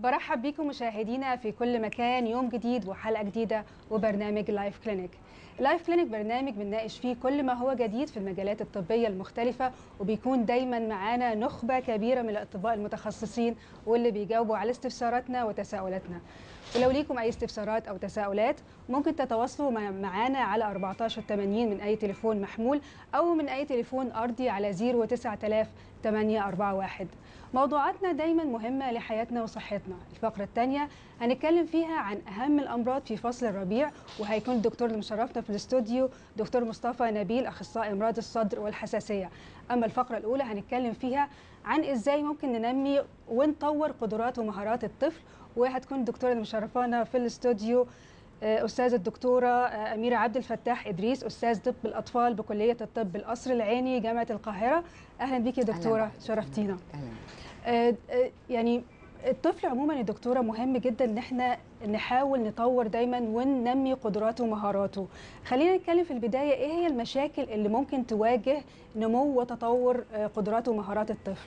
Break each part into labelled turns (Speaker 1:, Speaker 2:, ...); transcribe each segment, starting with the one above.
Speaker 1: برحب بيكم مشاهدينا في كل مكان يوم جديد وحلقة جديدة وبرنامج لايف كلينيك لايف كلينيك برنامج بنناقش فيه كل ما هو جديد في المجالات الطبية المختلفة وبيكون دايما معانا نخبة كبيرة من الأطباء المتخصصين واللي بيجاوبوا على استفساراتنا وتساؤلاتنا ولو ليكم أي استفسارات أو تساؤلات ممكن تتواصلوا مع- معانا على 1480 من أي تليفون محمول أو من أي تليفون أرضي على 09000 841 موضوعاتنا دايما مهمة لحياتنا وصحتنا الفقرة الثانية هنتكلم فيها عن أهم الأمراض في فصل الربيع وهيكون الدكتور اللي مشرفنا في الاستوديو دكتور مصطفى نبيل أخصائي أمراض الصدر والحساسية أما الفقرة الأولى هنتكلم فيها عن إزاي ممكن ننمي ونطور قدرات ومهارات الطفل وهتكون الدكتورة اللي مشرفانا في الاستوديو آه، أستاذة الدكتورة آه، أميرة عبد الفتاح إدريس أستاذ طب الأطفال بكلية الطب القصر العيني جامعة القاهرة أهلا بيكي يا
Speaker 2: أهلاً
Speaker 1: دكتورة
Speaker 2: بحضرتك.
Speaker 1: شرفتينا
Speaker 2: اهلا
Speaker 1: آه، آه، يعني الطفل عموما يا دكتوره مهم جدا ان احنا نحاول نطور دايما وننمي قدراته ومهاراته خلينا نتكلم في البدايه ايه هي المشاكل اللي ممكن تواجه نمو وتطور آه، قدرات ومهارات الطفل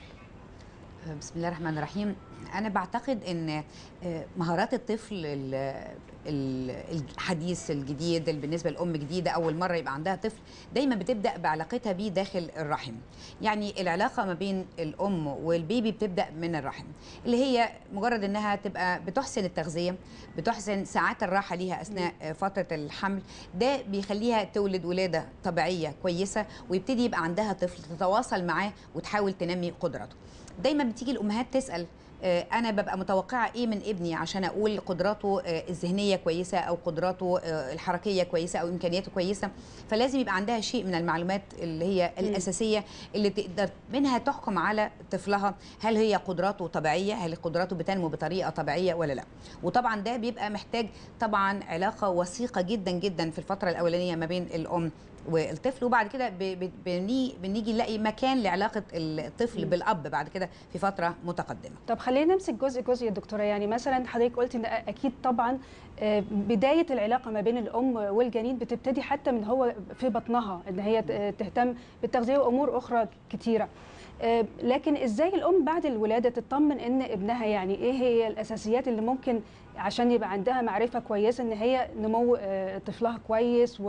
Speaker 2: بسم الله الرحمن الرحيم انا بعتقد ان آه، مهارات الطفل ال- ال- الحديث الجديد اللي بالنسبه لام جديده اول مره يبقى عندها طفل دايما بتبدا بعلاقتها بيه داخل الرحم يعني العلاقه ما بين الام والبيبي بتبدا من الرحم اللي هي مجرد انها تبقى بتحسن التغذيه بتحسن ساعات الراحه ليها اثناء آه، فتره الحمل ده بيخليها تولد ولاده طبيعيه كويسه ويبتدي يبقى عندها طفل تتواصل معاه وتحاول تنمي قدراته دايما بتيجي الامهات تسال آه، انا ببقى متوقعه ايه من ابني عشان اقول قدراته آه، الذهنيه كويسه او قدراته آه، الحركيه كويسه او امكانياته كويسه فلازم يبقى عندها شيء من المعلومات اللي هي
Speaker 1: مم.
Speaker 2: الاساسيه اللي تقدر منها تحكم على طفلها هل هي قدراته طبيعيه هل قدراته بتنمو بطريقه طبيعيه ولا لا وطبعا ده بيبقى محتاج طبعا علاقه وثيقه جدا جدا في الفتره الاولانيه ما بين الام والطفل وبعد كده ب- ب- بني- بنيجي نلاقي مكان لعلاقه الطفل
Speaker 1: مم.
Speaker 2: بالاب بعد كده في فتره متقدمه
Speaker 1: طب خلينا نمسك جزء جزء يا دكتوره يعني مثلا حضرتك قلت ان اكيد طبعا آه، بدايه العلاقه ما بين الام والجنين بتبتدي حتى من هو في بطنها ان هي ت- تهتم بالتغذيه وامور اخرى كتيره آه، لكن ازاي الام بعد الولاده تطمن ان ابنها يعني ايه هي الاساسيات اللي ممكن عشان يبقى عندها معرفه كويسه ان هي نمو آه، طفلها كويس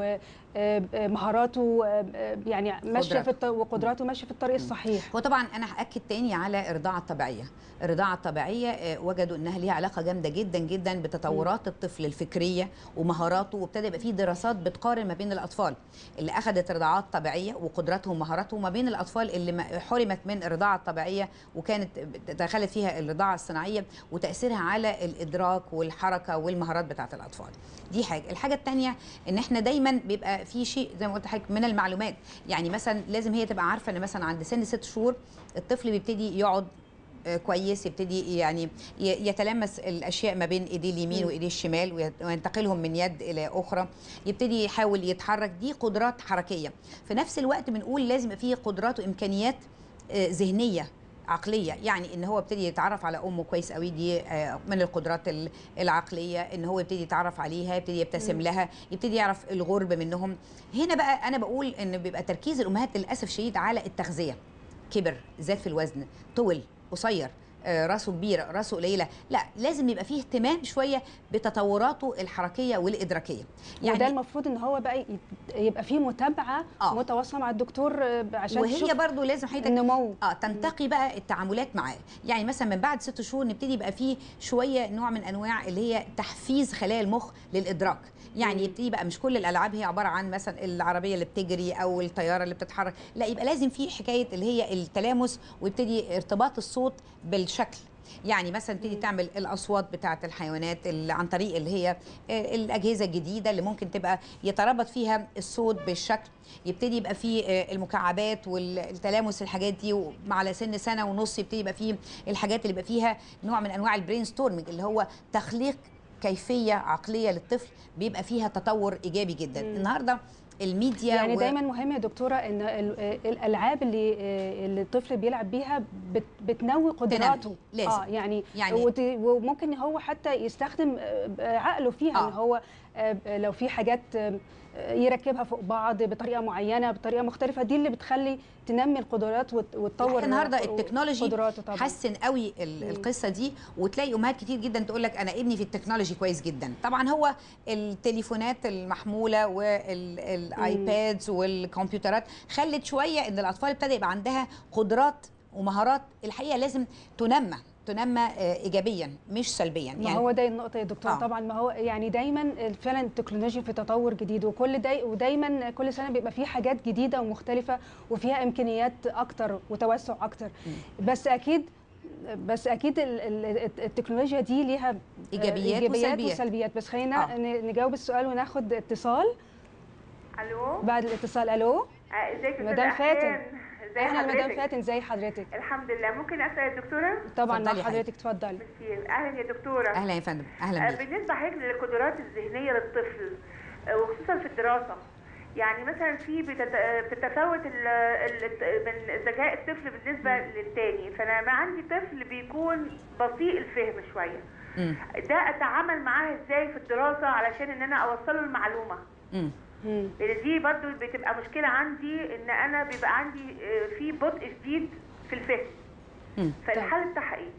Speaker 1: ومهاراته يعني ماشيه في
Speaker 2: قدراته.
Speaker 1: الط- وقدراته ماشيه في الطريق الصحيح
Speaker 2: وطبعا انا هاكد تاني على الرضاعه الطبيعيه الرضاعه الطبيعيه آه، وجدوا انها ليها علاقه جامده جدا جدا بتطورات الطفل الفكريه ومهاراته وابتدى يبقى في دراسات بتقارن ما بين الاطفال اللي اخذت رضاعات طبيعيه وقدراتهم ومهاراتهم وما بين الاطفال اللي ما- حرمت من الرضاعه الطبيعيه وكانت دخلت فيها الرضاعه الصناعيه وتاثيرها على الادراك والحركه والمهارات بتاعه الاطفال دي حاجه الحاجه الثانيه ان احنا دايما بيبقى في شيء زي ما قلت لحضرتك من المعلومات يعني مثلا لازم هي تبقى عارفه ان مثلا عند سن ست شهور الطفل بيبتدي يقعد آه، كويس يبتدي يعني ي- يتلمس الاشياء ما بين ايديه اليمين
Speaker 1: مم.
Speaker 2: وايديه الشمال ويت- وينتقلهم من يد الى اخرى يبتدي يحاول يتحرك دي قدرات حركيه في نفس الوقت بنقول لازم يبقى فيه قدرات وامكانيات آه، ذهنيه عقليه يعني ان هو يبتدي يتعرف على امه كويس قوي دي آه، من القدرات ال- العقليه ان هو يبتدي يتعرف عليها يبتدي يبتسم
Speaker 1: مم.
Speaker 2: لها يبتدي يعرف الغرب منهم هنا بقى انا بقول ان بيبقى تركيز الامهات للاسف شديد على التغذيه كبر زاد في الوزن طول قصير آه، راسه كبيره راسه قليله لا لازم يبقى فيه اهتمام شويه بتطوراته الحركيه والادراكيه
Speaker 1: يعني وده المفروض ان هو بقى يت- يبقى فيه متابعه
Speaker 2: آه.
Speaker 1: متواصله مع الدكتور آه، عشان
Speaker 2: وهي
Speaker 1: تشوف
Speaker 2: برضو لازم حضرتك
Speaker 1: النمو
Speaker 2: اه تنتقي بقى التعاملات معاه يعني مثلا من بعد ست شهور نبتدي يبقى فيه شويه نوع من انواع اللي هي تحفيز خلايا المخ للادراك يعني
Speaker 1: مم.
Speaker 2: يبتدي بقى مش كل الالعاب هي عباره عن مثلا العربيه اللي بتجري او الطياره اللي بتتحرك لا يبقى لازم في حكايه اللي هي التلامس ويبتدي ارتباط الصوت بالشكل يعني مثلا تبتدي
Speaker 1: مم.
Speaker 2: تعمل الاصوات بتاعه الحيوانات اللي عن طريق اللي هي آه، الاجهزه الجديده اللي ممكن تبقى يتربط فيها الصوت بالشكل يبتدي يبقى فيه آه، المكعبات والتلامس الحاجات دي وعلى سن سنه ونص يبتدي يبقى فيه الحاجات اللي يبقى فيها نوع من انواع البرين ستورمنج اللي هو تخليق كيفيه عقليه للطفل بيبقى فيها تطور ايجابي جدا
Speaker 1: مم.
Speaker 2: النهارده الميديا
Speaker 1: يعني
Speaker 2: و-
Speaker 1: دايما مهم يا دكتوره ان ال- آه، الالعاب اللي آه، اللي الطفل بيلعب بيها بت- بتنوي قدراته
Speaker 2: لازم.
Speaker 1: اه يعني
Speaker 2: يعني
Speaker 1: وت- وممكن هو حتى يستخدم آه، عقله فيها
Speaker 2: آه.
Speaker 1: ان هو آه، لو في حاجات آه، يركبها فوق بعض بطريقه معينه بطريقه مختلفه دي اللي بتخلي تنمي القدرات وت- وتطور
Speaker 2: النهارده
Speaker 1: ق-
Speaker 2: التكنولوجي
Speaker 1: قدراته طبعا
Speaker 2: حسن قوي ال-
Speaker 1: مم.
Speaker 2: القصه دي وتلاقي امهات كتير جدا تقول لك انا ابني في التكنولوجي كويس جدا طبعا هو التليفونات المحموله والايبادز والكمبيوترات خلت شويه ان الاطفال ابتدى يبقى عندها قدرات ومهارات الحقيقه لازم تنمى تنمى آه، ايجابيا مش سلبيا
Speaker 1: ما هو ده النقطة يا دكتور
Speaker 2: آه.
Speaker 1: آه. طبعا ما هو يعني دايما فعلا التكنولوجيا في تطور جديد وكل داي ودايما كل سنة بيبقى فيه حاجات جديدة ومختلفة وفيها إمكانيات أكتر وتوسع أكتر بس أكيد بس أكيد ال- ال- التكنولوجيا دي ليها
Speaker 2: إيجابيات
Speaker 1: إيجابيات
Speaker 2: وسلبيات.
Speaker 1: وسلبيات بس خلينا
Speaker 2: آه.
Speaker 1: ن- نجاوب السؤال وناخد اتصال
Speaker 3: الو
Speaker 1: بعد الاتصال ألو
Speaker 3: آه، ازيك يا
Speaker 1: مدام
Speaker 3: أستاذة
Speaker 1: فاتن.
Speaker 3: أحسان؟ ازي
Speaker 1: أهلا مدام
Speaker 3: حضرتك؟
Speaker 1: فاتن زي حضرتك
Speaker 3: الحمد لله ممكن اسال الدكتوره
Speaker 1: طبعا
Speaker 2: اتفضلي
Speaker 1: مع
Speaker 2: يا حبيبتي.
Speaker 1: حضرتك اتفضلي
Speaker 3: ميرسي اهلا يا دكتوره
Speaker 2: اهلا يا فندم اهلا
Speaker 3: آه،
Speaker 2: بيك
Speaker 3: بالنسبه حضرتك للقدرات الذهنيه للطفل آه، وخصوصا في الدراسه يعني مثلا في بتت- آه، بتتفاوت ال- ال- من ذكاء الطفل بالنسبه للتاني فانا ما عندي طفل بيكون بطيء الفهم شويه
Speaker 2: مم.
Speaker 3: ده اتعامل معاه ازاي في الدراسه علشان ان انا اوصله المعلومه
Speaker 2: مم.
Speaker 1: مم.
Speaker 3: لان دي برضو بتبقى مشكله عندي ان انا بيبقى عندي آه، في بطء شديد في الفهم
Speaker 2: مم.
Speaker 3: فالحل بتاعها ايه؟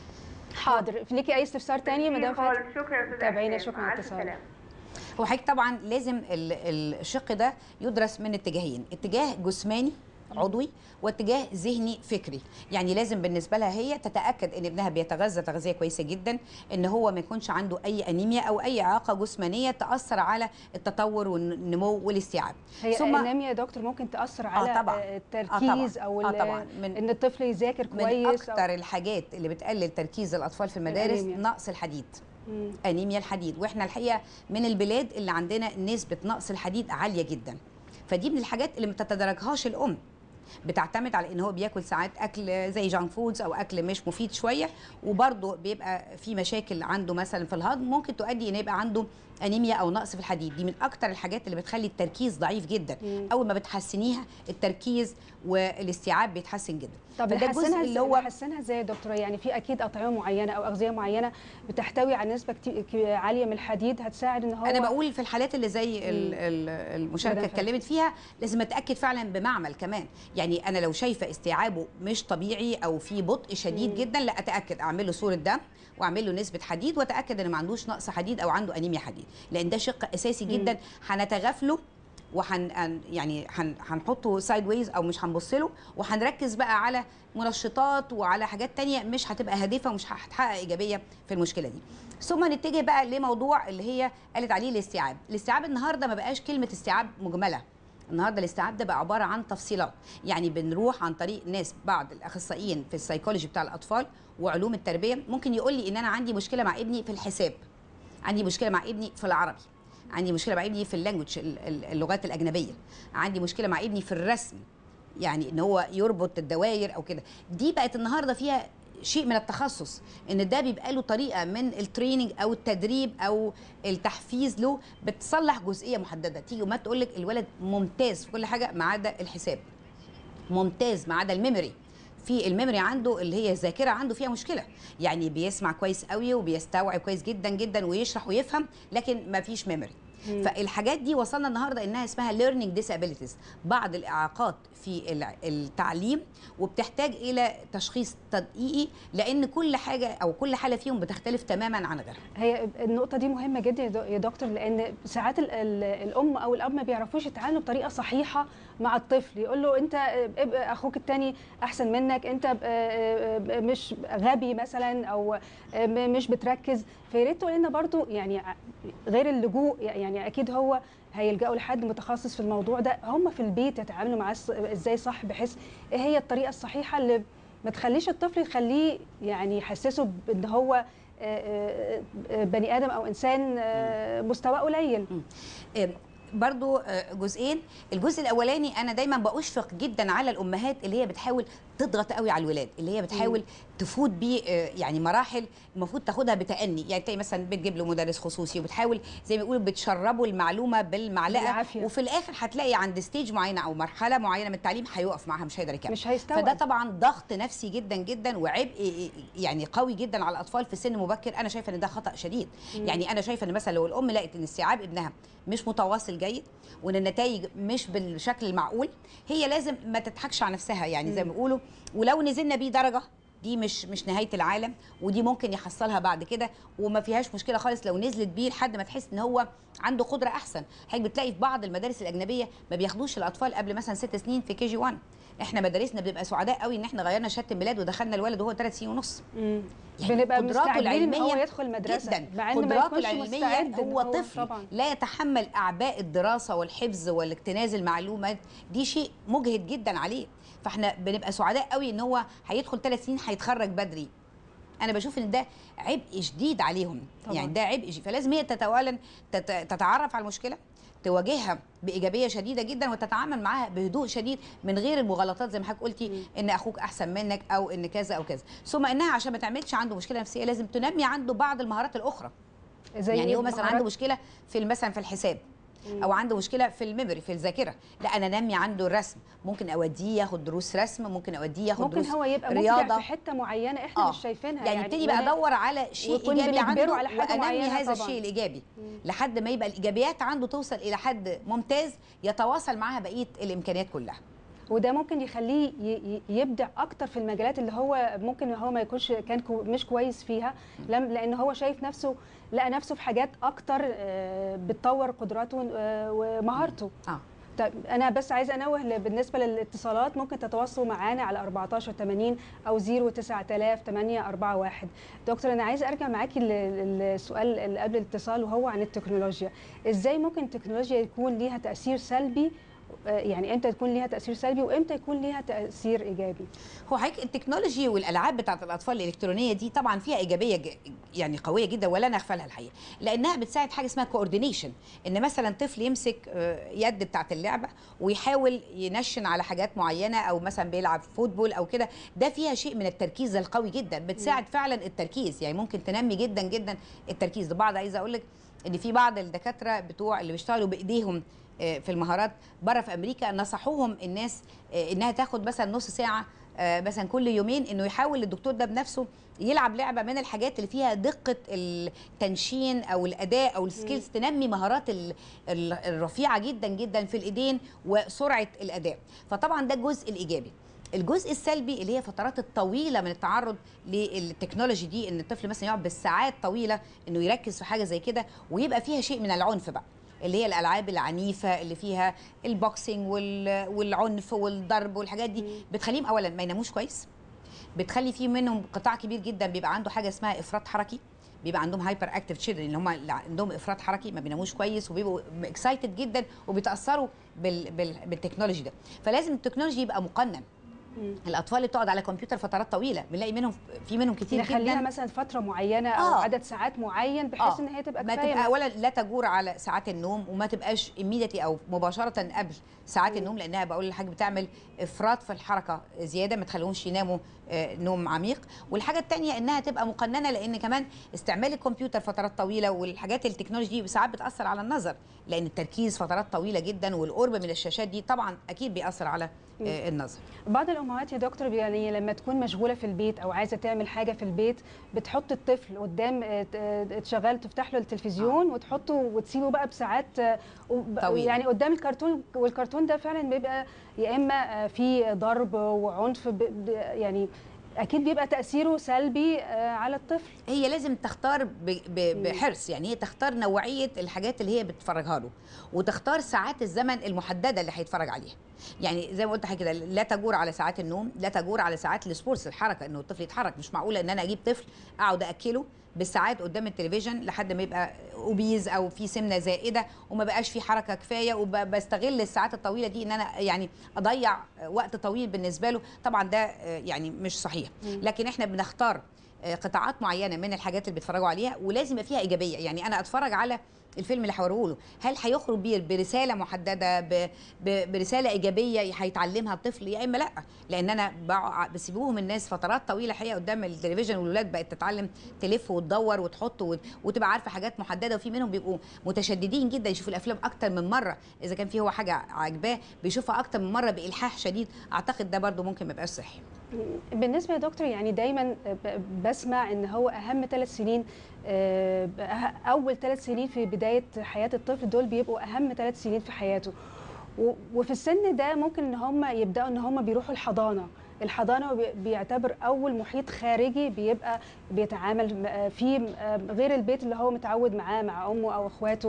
Speaker 1: حاضر ليكي أي استفسار تاني يا مدام فاتن
Speaker 3: خالص شكرا يا استاذه
Speaker 1: تابعينا،
Speaker 3: أحسان.
Speaker 1: شكراً
Speaker 3: مع
Speaker 1: على
Speaker 3: ألف
Speaker 1: الاتصال.
Speaker 3: سلامة.
Speaker 2: هو حضرتك طبعا لازم ال- الشق ده يدرس من اتجاهين اتجاه جسماني عضوي واتجاه ذهني فكري يعني لازم بالنسبه لها هي تتاكد ان ابنها بيتغذى تغذيه كويسه جدا ان هو ما يكونش عنده اي انيميا او اي اعاقه جسمانيه تاثر على التطور والنمو والاستيعاب
Speaker 1: هي
Speaker 2: ثم-
Speaker 1: الانيميا يا دكتور ممكن تاثر على
Speaker 2: طبعاً.
Speaker 1: آه، التركيز او
Speaker 2: آه
Speaker 1: ال-
Speaker 2: طبعاً. من-
Speaker 1: ان الطفل يذاكر
Speaker 2: من
Speaker 1: كويس
Speaker 2: اكتر الحاجات اللي بتقلل تركيز الاطفال في المدارس
Speaker 1: الأنيميا.
Speaker 2: نقص الحديد
Speaker 1: مم.
Speaker 2: انيميا الحديد واحنا الحقيقه من البلاد اللي عندنا نسبه نقص الحديد عاليه جدا فدي من الحاجات اللي ما تتدرجهاش الام بتعتمد على ان هو بياكل ساعات اكل زي جانك فودز او اكل مش مفيد شويه وبرضه بيبقى في مشاكل عنده مثلا في الهضم ممكن تؤدي ان يبقى عنده انيميا او نقص في الحديد دي من اكتر الحاجات اللي بتخلي التركيز ضعيف جدا
Speaker 1: مم.
Speaker 2: اول ما بتحسنيها التركيز والاستيعاب بيتحسن جدا
Speaker 1: طب
Speaker 2: فده الجزء
Speaker 1: نحسنها
Speaker 2: اللي
Speaker 1: اللي
Speaker 2: هو
Speaker 1: هو نحسنها ازاي يا دكتوره يعني في اكيد اطعمه معينه او اغذيه معينه بتحتوي على نسبه كتير كي- عاليه من الحديد هتساعد ان هو
Speaker 2: انا بقول في الحالات اللي زي ال- ال- المشاركه
Speaker 1: مدام
Speaker 2: اتكلمت فيها لازم اتاكد فعلا بمعمل كمان يعني انا لو شايفه استيعابه مش طبيعي او في بطء شديد
Speaker 1: مم.
Speaker 2: جدا لا اتاكد اعمل له صوره دم واعمل له نسبه حديد واتاكد ان ما عندوش نقص حديد او عنده انيميا حديد لان ده شق اساسي
Speaker 1: مم.
Speaker 2: جدا هنتغافله وهن هن- يعني هن- هنحطه سايد ويز او مش هنبص له وهنركز بقى على منشطات وعلى حاجات تانية مش هتبقى هادفه ومش هتحقق ايجابيه في المشكله دي ثم نتجه بقى لموضوع اللي هي قالت عليه الاستيعاب الاستيعاب النهارده ما بقاش كلمه استيعاب مجمله النهارده الاستيعاب ده بقى عباره عن تفصيلات يعني بنروح عن طريق ناس بعض الاخصائيين في السيكولوجي بتاع الاطفال وعلوم التربيه ممكن يقول لي ان انا عندي مشكله مع ابني في الحساب عندي مشكله مع ابني في العربي عندي مشكله مع ابني في اللانجوج اللغات الاجنبيه عندي مشكله مع ابني في الرسم يعني ان هو يربط الدوائر او كده دي بقت النهارده فيها شيء من التخصص ان ده بيبقى له طريقه من التريننج او التدريب او التحفيز له بتصلح جزئيه محدده تيجي وما تقول لك الولد ممتاز في كل حاجه ما عدا الحساب ممتاز ما عدا الميموري في الميموري عنده اللي هي الذاكره عنده فيها مشكله يعني بيسمع كويس قوي وبيستوعب كويس جدا جدا ويشرح ويفهم لكن ما فيش ميموري
Speaker 1: مم.
Speaker 2: فالحاجات دي وصلنا النهارده انها اسمها learning disabilities بعض الاعاقات في الع- التعليم وبتحتاج الى تشخيص تدقيقي لان كل حاجه او كل حاله فيهم بتختلف تماما عن غيرها
Speaker 1: هي النقطة دي مهمة جدا يا دو- يا دكتور لأن ساعات ال- ال- الأم أو الأب ما بيعرفوش يتعاملوا بطريقة صحيحة مع الطفل يقول له أنت ابقى أخوك التاني أحسن منك أنت ب- ب- مش غبي مثلا أو م- مش بتركز فيا ريت تقول لنا برضو يعني ع- غير اللجوء يعني أكيد هو هيلجأوا لحد متخصص في الموضوع ده هم في البيت يتعاملوا معاه الص- ازاي صح بحيث ايه هي الطريقة الصحيحة اللي ما تخليش الطفل يخليه يعني يحسسه بان هو آه، آه، بني ادم او انسان آه، مستواه قليل
Speaker 2: آه، برضو آه، جزئين الجزء الاولاني انا دايما باشفق جدا على الامهات اللي هي بتحاول تضغط قوي على الولاد اللي هي بتحاول تفوت بيه آه، يعني مراحل المفروض تاخدها بتأني يعني تلاقي مثلا بتجيب له مدرس خصوصي وبتحاول زي ما بيقولوا بتشربه المعلومه بالمعلقه
Speaker 1: بالعافية.
Speaker 2: وفي الاخر هتلاقي عند ستيج معينه او مرحله معينه من التعليم هيقف معاها مش هيقدر يكمل
Speaker 1: مش هيستوعب
Speaker 2: فده طبعا ضغط نفسي جدا جدا وعبء يعني قوي جدا على الاطفال في سن مبكر انا شايفه ان ده خطا شديد يعني انا شايفه ان مثلا لو الام لقت ان استيعاب ابنها مش متواصل جيد وان النتائج مش بالشكل المعقول هي لازم ما تضحكش على نفسها يعني زي ما بيقولوا ولو نزلنا بيه درجه دي مش مش نهايه العالم ودي ممكن يحصلها بعد كده وما فيهاش مشكله خالص لو نزلت بيه لحد ما تحس ان هو عنده قدره احسن حضرتك بتلاقي في بعض المدارس الاجنبيه ما بياخدوش الاطفال قبل مثلا ست سنين في كي جي 1 احنا مدارسنا بنبقى سعداء قوي ان احنا غيرنا شهاده الميلاد ودخلنا الولد وهو ثلاث سنين ونص
Speaker 1: مم.
Speaker 2: يعني
Speaker 1: بنبقى
Speaker 2: قدراته
Speaker 1: مستعجلين ان هو
Speaker 2: العلمية
Speaker 1: يدخل مدرسه
Speaker 2: جدا
Speaker 1: مع ان ما
Speaker 2: قدراته
Speaker 1: يكونش
Speaker 2: العلميه
Speaker 1: مستعد إن
Speaker 2: هو طفل
Speaker 1: طبعا
Speaker 2: لا يتحمل اعباء الدراسه والحفظ والاكتناز المعلومات دي شيء مجهد جدا عليه فاحنا بنبقى سعداء قوي ان هو هيدخل ثلاث سنين هيتخرج بدري انا بشوف ان ده عبء شديد عليهم
Speaker 1: طبعاً.
Speaker 2: يعني ده عبء شديد فلازم هي تتوالى تت- تتعرف على المشكله تواجهها بايجابيه شديده جدا وتتعامل معاها بهدوء شديد من غير المغالطات زي ما حضرتك قلتي ان اخوك احسن منك او ان كذا او كذا ثم انها عشان ما تعملش عنده مشكله نفسيه لازم تنمي عنده بعض المهارات الاخرى
Speaker 1: زي
Speaker 2: يعني هو مثلا
Speaker 1: مهارات-
Speaker 2: عنده مشكله في مثلا في الحساب او عنده مشكله في الميموري في الذاكره لا انا نمي عنده الرسم ممكن اوديه ياخد دروس رسم ممكن اوديه ياخد
Speaker 1: ممكن
Speaker 2: دروس
Speaker 1: هو يبقى مبدع
Speaker 2: رياضه
Speaker 1: في حته معينه احنا
Speaker 2: آه.
Speaker 1: مش شايفينها
Speaker 2: يعني ابتدي بقى
Speaker 1: ولا-
Speaker 2: ادور على شيء
Speaker 1: ويكون
Speaker 2: ايجابي
Speaker 1: بنجبره
Speaker 2: عنده
Speaker 1: على حاجة
Speaker 2: وانمي
Speaker 1: معينة
Speaker 2: هذا
Speaker 1: طبعاً.
Speaker 2: الشيء الايجابي لحد ما يبقى الايجابيات عنده توصل الى حد ممتاز يتواصل معها بقيه الامكانيات كلها
Speaker 1: وده ممكن يخليه ي- ي- يبدع اكتر في المجالات اللي هو ممكن هو ما يكونش كان كو مش كويس فيها لم لان هو شايف نفسه لقى نفسه في حاجات اكتر آه، بتطور قدراته آه، ومهارته
Speaker 2: اه
Speaker 1: طيب انا بس عايزه انوه ل- بالنسبه للاتصالات ممكن تتواصلوا معانا على 14 80 او 09000 841 دكتور انا عايزه ارجع معاكي لل- للسؤال اللي قبل الاتصال وهو عن التكنولوجيا ازاي ممكن التكنولوجيا يكون ليها تاثير سلبي آه، يعني امتى يكون ليها تاثير سلبي وامتى يكون ليها تاثير ايجابي
Speaker 2: هو حضرتك التكنولوجي والالعاب بتاعت الاطفال الالكترونيه دي طبعا فيها ايجابيه ج- يعني قويه جدا ولا نغفلها الحقيقه لانها بتساعد حاجه اسمها كوردينيشن ان مثلا طفل يمسك آه، يد بتاعت اللعبه ويحاول ينشن على حاجات معينه او مثلا بيلعب فوتبول او كده ده فيها شيء من التركيز القوي جدا بتساعد فعلا التركيز يعني ممكن تنمي جدا جدا التركيز ده بعض عايزه اقول لك ان في بعض الدكاتره بتوع اللي بيشتغلوا بايديهم آه، في المهارات بره في امريكا نصحوهم الناس آه، انها تاخد مثلا نص ساعه آه، مثلا كل يومين انه يحاول الدكتور ده بنفسه يلعب لعبه من الحاجات اللي فيها دقه التنشين او الاداء او السكيلز تنمي مهارات ال- ال- الرفيعه جدا جدا في الايدين وسرعه الاداء فطبعا ده الجزء الايجابي الجزء السلبي اللي هي فترات الطويله من التعرض للتكنولوجي دي ان الطفل مثلا يقعد بالساعات طويله انه يركز في حاجه زي كده ويبقى فيها شيء من العنف بقى اللي هي الالعاب العنيفه اللي فيها البوكسينج وال- والعنف والضرب والحاجات دي بتخليهم اولا ما يناموش كويس بتخلي في منهم قطاع كبير جدا بيبقى عنده حاجه اسمها افراط حركي بيبقى عندهم هايبر اكتيف تشيلدرن اللي هم اللي عندهم افراط حركي ما بيناموش كويس وبيبقوا اكسايتد جدا وبيتاثروا بال بال بالتكنولوجي ده فلازم التكنولوجي يبقى مقنن الاطفال اللي بتقعد على كمبيوتر فترات طويله بنلاقي منهم في منهم كتير
Speaker 1: نخليها
Speaker 2: جدا
Speaker 1: مثلا فتره معينه او
Speaker 2: آه.
Speaker 1: عدد ساعات معين بحيث
Speaker 2: آه.
Speaker 1: ان هي تبقى
Speaker 2: ما
Speaker 1: كفايه
Speaker 2: تبقى اولا لا تجور على ساعات النوم وما تبقاش immediately او مباشره قبل ساعات النوم لانها بقول لحاجه بتعمل افراط في الحركه زياده ما تخليهمش يناموا آه، نوم عميق والحاجه الثانيه انها تبقى مقننه لان كمان استعمال الكمبيوتر فترات طويله والحاجات التكنولوجي دي ساعات بتاثر على النظر لان التركيز فترات طويله جدا والقرب من الشاشات دي طبعا اكيد بيأثر على آه، النظر
Speaker 1: بعض الامهات يا دكتور يعني لما تكون مشغوله في البيت او عايزه تعمل حاجه في البيت بتحط الطفل قدام آه، ت- آه، تشغل تفتح له التلفزيون وتحطه وتسيبه بقى بساعات آه، وب-
Speaker 2: طويلة.
Speaker 1: يعني قدام الكرتون والكرتون ده فعلا بيبقى يا اما آه، في ضرب وعنف ب- ب- يعني اكيد بيبقى تاثيره سلبي آه، على الطفل
Speaker 2: هي لازم تختار ب- ب- بحرص يعني هي تختار نوعيه الحاجات اللي هي بتتفرجها له وتختار ساعات الزمن المحدده اللي هيتفرج عليها يعني زي ما قلت حاجه كده لا تجور على ساعات النوم لا تجور على ساعات السبورتس الحركه انه الطفل يتحرك مش معقوله ان انا اجيب طفل اقعد اكله بالساعات قدام التلفزيون لحد ما يبقى اوبيز او في سمنه زائده وما بقاش في حركه كفايه وبستغل الساعات الطويله دي ان انا يعني اضيع وقت طويل بالنسبه له طبعا ده آه، يعني مش صحيح لكن احنا بنختار آه، قطاعات معينه من الحاجات اللي بيتفرجوا عليها ولازم يبقى فيها ايجابيه يعني انا اتفرج على الفيلم اللي هوريه له هل هيخرج بيه برساله محدده ب... ب... برساله ايجابيه هيتعلمها الطفل يا اما لا لان انا بقع- بسيبوهم الناس فترات طويله حقيقه قدام التلفزيون والولاد بقت تتعلم تلف وتدور وتحط وت... وتبقى عارفه حاجات محدده وفي منهم بيبقوا متشددين جدا يشوفوا الافلام اكتر من مره اذا كان في هو حاجه عاجباه بيشوفها اكتر من مره بالحاح شديد اعتقد ده برضو ممكن ما يبقاش صحي
Speaker 1: بالنسبه يا دكتور يعني دايما ب- بسمع ان هو اهم ثلاث سنين آه، أه- اول ثلاث سنين في بدايه حياه الطفل دول بيبقوا اهم ثلاث سنين في حياته و- وفي السن ده ممكن ان هم يبداوا ان هم بيروحوا الحضانه الحضانه بي- بيعتبر اول محيط خارجي بيبقى بيتعامل م- فيه آه، غير البيت اللي هو متعود معاه مع امه او اخواته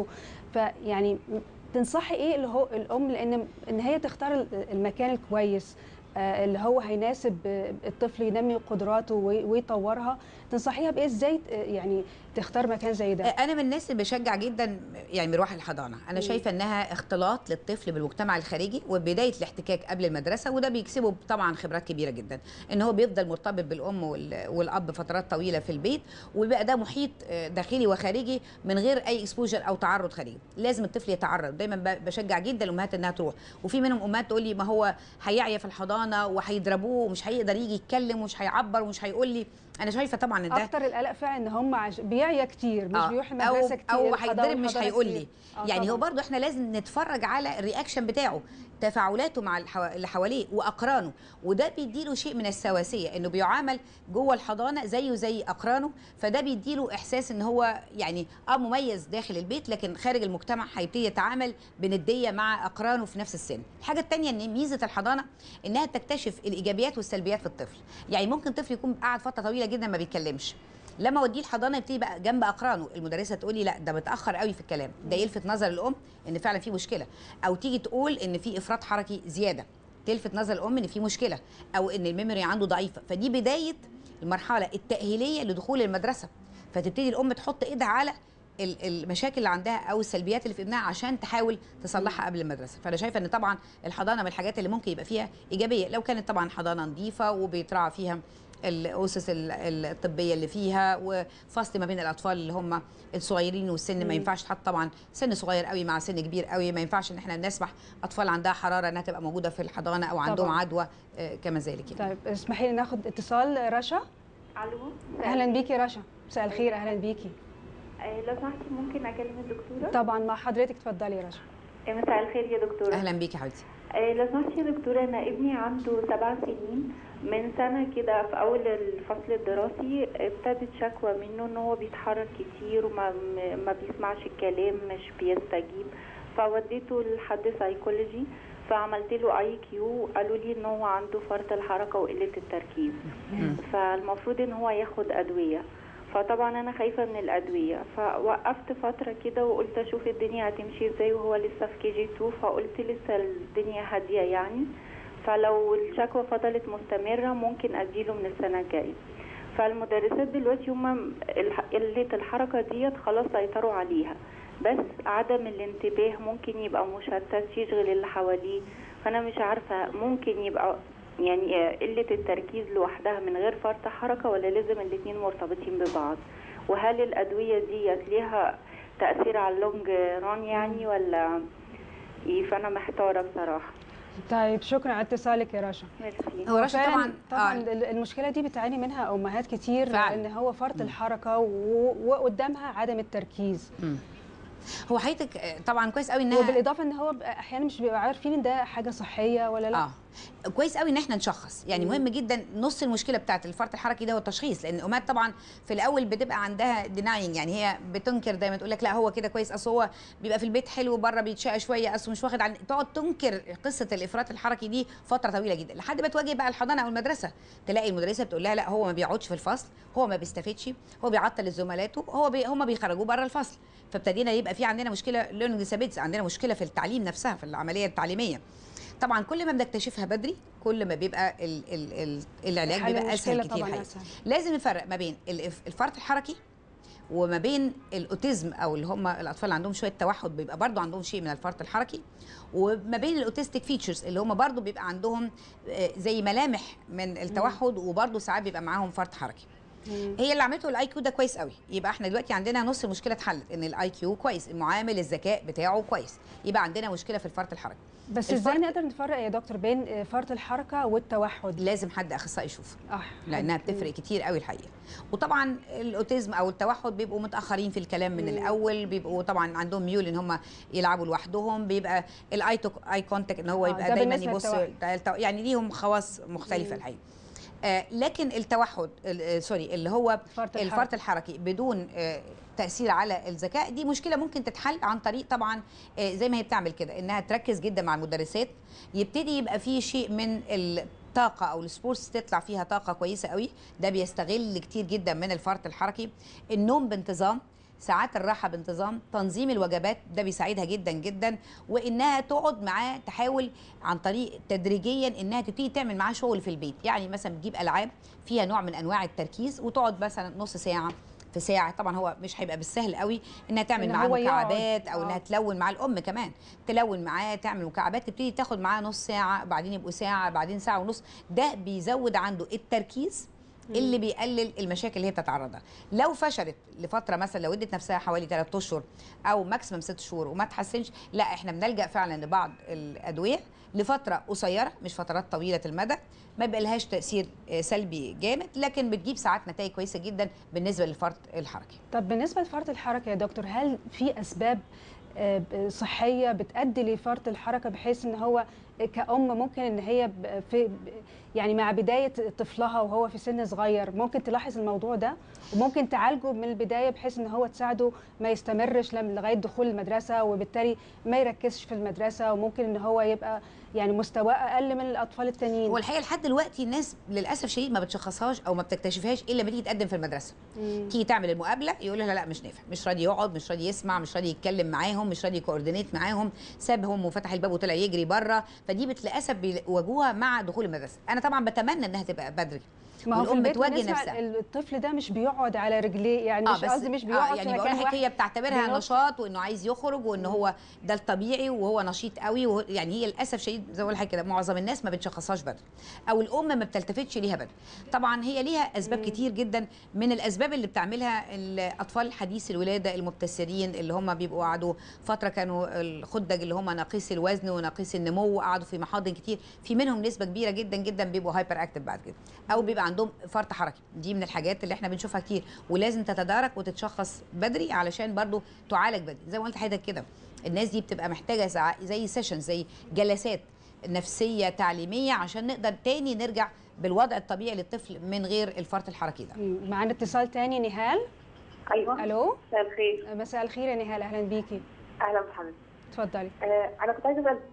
Speaker 1: فيعني تنصحي ايه اللي هو الام لان ان هي تختار المكان الكويس آه، اللي هو هيناسب آه، الطفل ينمي قدراته وي- ويطورها تنصحيها بايه ازاي ت- يعني تختار مكان زي ده
Speaker 2: انا من الناس اللي بشجع جدا يعني مروح الحضانه انا شايفه انها اختلاط للطفل بالمجتمع الخارجي وبدايه الاحتكاك قبل المدرسه وده بيكسبه طبعا خبرات كبيره جدا ان هو بيفضل مرتبط بالام وال- والاب فترات طويله في البيت ويبقى ده محيط آه، داخلي وخارجي من غير اي اكسبوجر او تعرض خارجي لازم الطفل يتعرض دايما ب- بشجع جدا الامهات انها تروح وفي منهم امهات تقول لي ما هو هيعيا في الحضانه وهيضربوه ومش هيقدر يجي يتكلم ومش هيعبر ومش هيقول لي انا شايفه طبعا ان ده
Speaker 1: اكتر القلق فعلا ان هم عش... بيعيا كتير مش
Speaker 2: آه،
Speaker 1: بيروح
Speaker 2: أو-
Speaker 1: المدرسه كتير
Speaker 2: او
Speaker 1: الحضانة
Speaker 2: هيتضرب مش
Speaker 1: والحضانة
Speaker 2: هيقول
Speaker 1: كتير.
Speaker 2: لي
Speaker 1: آه،
Speaker 2: يعني هو
Speaker 1: طبعاً.
Speaker 2: برضو احنا لازم نتفرج على الرياكشن بتاعه تفاعلاته مع الحو... اللي حواليه واقرانه وده بيديله شيء من السواسيه انه بيعامل جوه الحضانه زيه زي اقرانه فده بيديله احساس ان هو يعني اه مميز داخل البيت لكن خارج المجتمع هيبتدي يتعامل بنديه مع اقرانه في نفس السن الحاجه الثانيه ان ميزه الحضانه انها تكتشف الايجابيات والسلبيات في الطفل يعني ممكن طفل يكون قاعد فتره طويله جدا ما بيتكلمش لما اوديه الحضانه يبتدي بقى جنب اقرانه المدرسه تقول لي لا ده متاخر قوي في الكلام ده يلفت نظر الام ان فعلا في مشكله او تيجي تقول ان في افراط حركي زياده تلفت نظر الام ان في مشكله او ان الميموري عنده ضعيفه فدي بدايه المرحله التاهيليه لدخول المدرسه فتبتدي الام تحط ايدها على ال- المشاكل اللي عندها او السلبيات اللي في ابنها عشان تحاول تصلحها قبل المدرسه فانا شايفه ان طبعا الحضانه من الحاجات اللي ممكن يبقى فيها ايجابيه لو كانت طبعا حضانه نظيفه وبيتراعى فيها الاسس ال- ال- الطبيه اللي فيها وفصل ما بين الاطفال اللي هم الصغيرين والسن ما
Speaker 1: مم.
Speaker 2: ينفعش تحط طبعا سن صغير قوي مع سن كبير قوي ما ينفعش ان احنا نسمح اطفال عندها حراره انها تبقى موجوده في الحضانه او عندهم
Speaker 1: طبعاً.
Speaker 2: عدوى آه، كما ذلك يعني.
Speaker 1: طيب اسمحي لي ناخد اتصال رشا
Speaker 3: الو
Speaker 1: اهلا بيكي رشا مساء الخير اهلا بيكي
Speaker 3: آه، لو سمحتي ممكن اكلم الدكتوره
Speaker 1: طبعا مع حضرتك اتفضلي يا رشا
Speaker 3: آه، مساء الخير يا دكتوره
Speaker 2: اهلا بيك يا حبيبتي
Speaker 3: آه، لو سمحتي يا دكتورة أنا ابني عنده سبع سنين من سنة كده في أول الفصل الدراسي ابتدت شكوى منه إن هو بيتحرك كتير وما م- ما بيسمعش الكلام مش بيستجيب فوديته لحد سايكولوجي فعملت له اي كيو قالوا لي ان هو عنده فرط الحركه وقله التركيز فالمفروض ان هو ياخد ادويه فطبعا انا خايفه من الادويه فوقفت فتره كده وقلت اشوف الدنيا هتمشي ازاي وهو لسه في كي جي 2 فقلت لسه الدنيا هاديه يعني فلو الشكوى فضلت مستمره ممكن اديله من السنه الجايه فالمدرسات دلوقتي هم قله الحركه ديت خلاص سيطروا عليها بس عدم الانتباه ممكن يبقى مشتت يشغل اللي حواليه فانا مش عارفه ممكن يبقى يعني قلة التركيز لوحدها من غير فرط حركة ولا لازم الاتنين مرتبطين ببعض وهل الأدوية ديت ليها تأثير على اللونج ران يعني ولا ايه فأنا محتارة بصراحة
Speaker 1: طيب شكرا على اتصالك يا رشا
Speaker 3: ميرسي
Speaker 2: هو رشا
Speaker 1: فعلاً-
Speaker 2: طبعا
Speaker 1: طبعا
Speaker 2: آه.
Speaker 1: ال- المشكله دي بتعاني منها امهات كتير
Speaker 2: فعلاً.
Speaker 1: ان هو فرط الحركه و- وقدامها عدم التركيز
Speaker 2: مم. هو حضرتك آه، طبعا كويس قوي انها
Speaker 1: وبالاضافه ان هو بقى احيانا مش بيبقى عارفين ان ده حاجه صحيه ولا لا
Speaker 2: اه كويس قوي ان احنا نشخص يعني
Speaker 1: مم.
Speaker 2: مهم جدا نص المشكله بتاعت الفرط الحركي ده هو التشخيص لان الامهات طبعا في الاول بتبقى عندها ديناينج يعني هي بتنكر دايما تقول لك لا هو كده كويس اصل هو بيبقى في البيت حلو بره بيتشقى شويه اصل مش واخد عن تقعد تنكر قصه الافراط الحركي دي فتره طويله جدا لحد ما تواجه بقى الحضانه او المدرسه تلاقي المدرسه بتقول لها لا هو ما بيقعدش في الفصل هو ما بيستفادش هو بيعطل زملاته هو بي هم بيخرجوه بره الفصل فابتدينا يبقى في عندنا مشكله ليرنينج ديسابيلتيز عندنا مشكله في التعليم نفسها في العمليه التعليميه طبعا كل ما بنكتشفها بدري كل ما بيبقى ال ال ال العلاج
Speaker 1: حل
Speaker 2: بيبقى اسهل
Speaker 1: المشكلة
Speaker 2: كتير
Speaker 1: طبعاً
Speaker 2: حقيقي.
Speaker 1: أسهل.
Speaker 2: لازم نفرق ما بين الإف- الفرط الحركي وما بين الاوتيزم او اللي هم الاطفال اللي عندهم شويه توحد بيبقى برضو عندهم شيء من الفرط الحركي وما بين الاوتيستيك فيتشرز اللي هم برضو بيبقى عندهم آه، زي ملامح من التوحد وبرضو ساعات بيبقى معاهم فرط حركي
Speaker 1: مم.
Speaker 2: هي اللي عملته الاي كيو ده كويس قوي يبقى احنا دلوقتي عندنا نص المشكله اتحلت ان الاي كيو كويس المعامل الذكاء بتاعه كويس يبقى عندنا مشكله في الفرط الحركي
Speaker 1: بس ازاي
Speaker 2: الفرق-
Speaker 1: نقدر نفرق يا دكتور بين آه، فرط الحركه والتوحد
Speaker 2: لازم حد اخصائي يشوفه
Speaker 1: اه
Speaker 2: لانها
Speaker 1: حد-
Speaker 2: بتفرق كتير قوي الحقيقه وطبعا الاوتيزم او التوحد بيبقوا متاخرين في الكلام من
Speaker 1: مم.
Speaker 2: الاول بيبقوا طبعا عندهم ميول ان هم يلعبوا لوحدهم بيبقى الاي اي كونتاكت ان هو
Speaker 1: آه،
Speaker 2: يبقى
Speaker 1: ده
Speaker 2: دايما
Speaker 1: بالنسبة
Speaker 2: يبص
Speaker 1: للتوحد.
Speaker 2: التو- يعني ليهم خواص مختلفه
Speaker 1: مم.
Speaker 2: الحقيقه آه لكن التوحد ال- آه، سوري اللي هو
Speaker 1: فرط
Speaker 2: الفرط
Speaker 1: الحركه
Speaker 2: الحركي بدون آه، تاثير على الذكاء دي مشكله ممكن تتحل عن طريق طبعا آه، زي ما هي بتعمل كده انها تركز جدا مع المدرسات يبتدي يبقى فيه شيء من الطاقه او السبورتس تطلع فيها طاقه كويسه قوي ده بيستغل كتير جدا من الفرط الحركي النوم بانتظام ساعات الراحة بانتظام تنظيم الوجبات ده بيساعدها جدا جدا وانها تقعد معاه تحاول عن طريق تدريجيا انها تبتدي تعمل معاه شغل في البيت يعني مثلا بتجيب العاب فيها نوع من انواع التركيز وتقعد مثلا نص ساعة في ساعة طبعا هو مش هيبقى بالسهل قوي انها تعمل
Speaker 1: إن
Speaker 2: معاه
Speaker 1: هو يقعد.
Speaker 2: مكعبات او
Speaker 1: آه.
Speaker 2: انها تلون مع الام كمان تلون معاه تعمل مكعبات تبتدي تاخد معاه نص ساعة بعدين يبقوا ساعة بعدين ساعة ونص ده بيزود عنده التركيز اللي بيقلل المشاكل اللي هي بتتعرضها لو فشلت لفتره مثلا لو ادت نفسها حوالي 3 اشهر او ماكسيمم 6 شهور وما تحسنش لا احنا بنلجا فعلا لبعض الادويه لفتره قصيره مش فترات طويله المدى ما بيبقى لهاش تاثير آه، سلبي جامد لكن بتجيب ساعات نتائج كويسه جدا بالنسبه للفرط الحركي
Speaker 1: طب بالنسبه لفرط الحركه يا دكتور هل في اسباب آه، ب- صحيه بتؤدي لفرط الحركه بحيث ان هو كأم ممكن ان هي ب- في ب- يعني مع بدايه طفلها وهو في سن صغير ممكن تلاحظ الموضوع ده وممكن تعالجه من البدايه بحيث ان هو تساعده ما يستمرش لم- لغايه دخول المدرسه وبالتالي ما يركزش في المدرسه وممكن ان هو يبقى يعني مستواه اقل من الاطفال التانيين
Speaker 2: هو الحقيقه لحد دلوقتي الناس للاسف شديد ما بتشخصهاش او ما بتكتشفهاش الا لما تيجي تقدم في المدرسه
Speaker 1: مم.
Speaker 2: تيجي تعمل المقابله يقول لها لا مش نافع مش راضي يقعد مش راضي يسمع مش راضي يتكلم معاهم مش راضي يكوردينيت معاهم سابهم وفتح الباب وطلع يجري بره فدي بت- للاسف بيواجهوها مع دخول المدرسه انا طبعا بتمنى انها تبقى بدري
Speaker 1: ما هو في
Speaker 2: والأم
Speaker 1: البيت
Speaker 2: تواجه
Speaker 1: بنسمع
Speaker 2: نفسها.
Speaker 1: الطفل ده مش بيقعد على رجليه يعني مش قصدي مش بيقعد
Speaker 2: يعني
Speaker 1: في
Speaker 2: بقول
Speaker 1: مكان
Speaker 2: لك هي
Speaker 1: واحد
Speaker 2: بتعتبرها
Speaker 1: بينط.
Speaker 2: نشاط وانه عايز يخرج وان هو ده الطبيعي وهو نشيط قوي وهو يعني هي للاسف شديد زي ما بقول لحضرتك كده معظم الناس ما بتشخصهاش بدري او الام ما بتلتفتش ليها بدري طبعا هي ليها اسباب كتير جدا من الاسباب اللي بتعملها الاطفال حديث الولاده المبتسرين اللي هم بيبقوا قعدوا فتره كانوا الخدج اللي هم ناقصي الوزن وناقصي النمو قعدوا في محاضن كتير في منهم نسبه كبيره جدا جدا بيبقوا هايبر اكتف بعد كده او بيبقى عندهم فرط حركي دي من الحاجات اللي احنا بنشوفها كتير ولازم تتدارك وتتشخص بدري علشان برضو تعالج بدري زي ما قلت لحضرتك كده الناس دي بتبقى محتاجه ساعة- زي سيشن زي جلسات نفسيه تعليميه عشان نقدر تاني نرجع بالوضع الطبيعي للطفل من غير الفرط الحركي ده
Speaker 1: مم. معانا اتصال تاني نهال
Speaker 3: ايوه
Speaker 1: الو
Speaker 3: مساء الخير
Speaker 1: مساء الخير يا نهال اهلا بيكي
Speaker 3: اهلا بحضرتك
Speaker 1: اتفضلي
Speaker 3: آه انا كنت عايزه اسال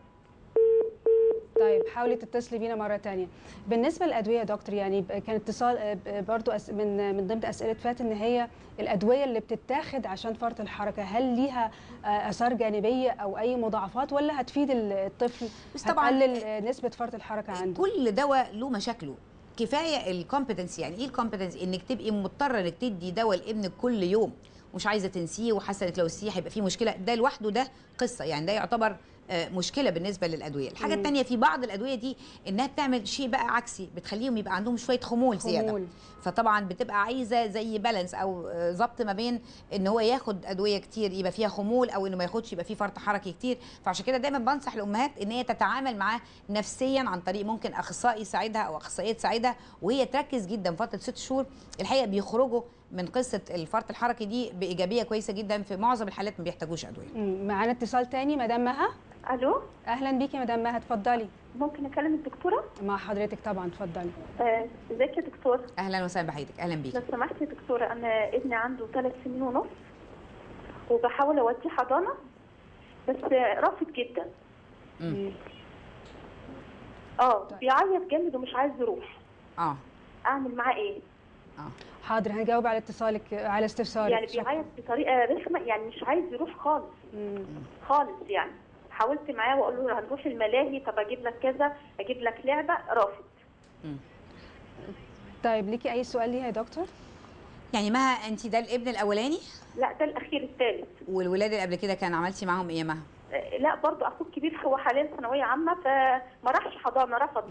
Speaker 1: طيب حاولي تتصلي بينا مره تانية بالنسبه للادويه يا دكتور يعني ب- كان اتصال آه، ب- برضو أس- من من ضمن اسئله فات ان هي الادويه اللي بتتاخد عشان فرط الحركه هل ليها آه، اثار جانبيه او اي مضاعفات ولا هتفيد ال- الطفل
Speaker 2: بس طبعاً
Speaker 1: هتقلل آه، نسبه فرط الحركه عنده
Speaker 2: كل دواء له مشاكله كفايه الكومبتنسي يعني ايه الكومبتنسي انك تبقي مضطره انك تدي دواء لابنك كل يوم مش عايزه تنسيه وحاسه انك لو نسيه هيبقى فيه مشكله ده لوحده ده قصه يعني ده يعتبر آه، مشكله بالنسبه للادويه الحاجه
Speaker 1: مم.
Speaker 2: الثانيه في بعض الادويه دي انها بتعمل شيء بقى عكسي بتخليهم يبقى عندهم شويه خمول زياده
Speaker 1: خمول.
Speaker 2: فطبعا بتبقى عايزه زي بالانس او آه، ضبط ما بين ان هو ياخد ادويه كتير يبقى فيها خمول او انه ما ياخدش يبقى فيه فرط حركي كتير فعشان كده دايما بنصح الامهات ان هي تتعامل معاه نفسيا عن طريق ممكن اخصائي يساعدها او اخصائيه تساعدها وهي تركز جدا فتره ست شهور الحقيقه بيخرجوا من قصه الفرط الحركي دي بايجابيه كويسه جدا في معظم الحالات ما بيحتاجوش ادويه
Speaker 1: مم. معانا اتصال تاني مدام مها
Speaker 3: الو
Speaker 1: اهلا بيكي مدام مها اتفضلي
Speaker 3: ممكن اكلم الدكتوره
Speaker 1: مع حضرتك طبعا اتفضلي
Speaker 3: آه، ازيك يا دكتور
Speaker 2: اهلا وسهلا بحضرتك اهلا بيك
Speaker 3: لو سمحت يا دكتوره انا ابني عنده ثلاث سنين ونص وبحاول اوديه حضانه بس آه، رافض جدا
Speaker 2: مم.
Speaker 3: اه
Speaker 1: طيب.
Speaker 3: بيعيط جامد ومش عايز يروح
Speaker 2: اه
Speaker 3: اعمل معاه ايه
Speaker 2: اه
Speaker 1: حاضر هنجاوب على اتصالك على استفسارك
Speaker 3: يعني
Speaker 1: شكراً.
Speaker 3: بيعيط بطريقه رخمه يعني مش عايز يروح خالص
Speaker 1: مم.
Speaker 3: خالص يعني حاولت معاه واقول له هنروح الملاهي طب اجيب لك كذا اجيب لك لعبه رافض
Speaker 1: طيب ليكي اي سؤال ليها يا دكتور
Speaker 2: يعني مها انت ده الابن الاولاني
Speaker 3: لا ده الاخير الثالث
Speaker 2: والولاد اللي قبل كده كان عملتي معاهم ايه يا مها
Speaker 3: لا برضو اخوه الكبير هو حاليا ثانويه عامه فما راحش حضانه رفض برضو